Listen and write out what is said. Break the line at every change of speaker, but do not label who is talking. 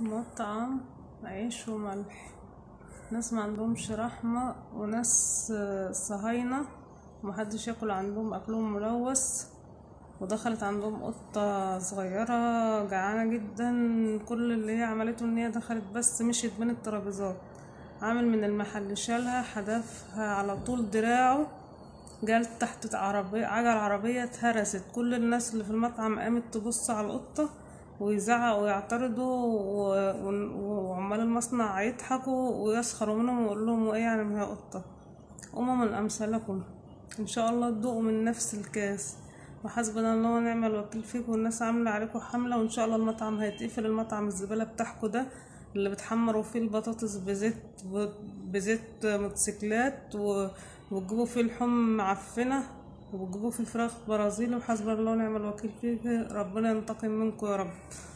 مطعم عيش وملح ناس ما عندهمش رحمة وناس آه، صهاينة ومحدش ياكل عندهم اكلهم ملوث ودخلت عندهم قطة صغيرة جعانة جدا كل اللي هي عملته ان هي دخلت بس مشيت بين الترابيزات عامل من المحل شالها حدفها على طول دراعه جالت تحت عربية عجل عربية اتهرست كل الناس اللي في المطعم قامت تبص على القطة ويزعقوا ويعترضوا و- و- وعمال المصنع يضحكوا ويسخروا منهم ويقول لهم وايه يعني ما هي قطة أمم أمثالكم إن شاء الله تدوقوا من نفس الكاس وحسبنا الله ونعم الوكيل فيكم والناس عاملة عليكم حملة وإن شاء الله المطعم هيتقفل المطعم الزبالة بتاعكم ده اللي بتحمروا فيه البطاطس بزيت بزيت موتوسيكلات و- وتجيبوا فيه لحوم معفنة وتجيبوا فيه الفراخ برازيلي وحسبنا الله ونعم الوكيل فيك ربنا ينتقم منكم يا رب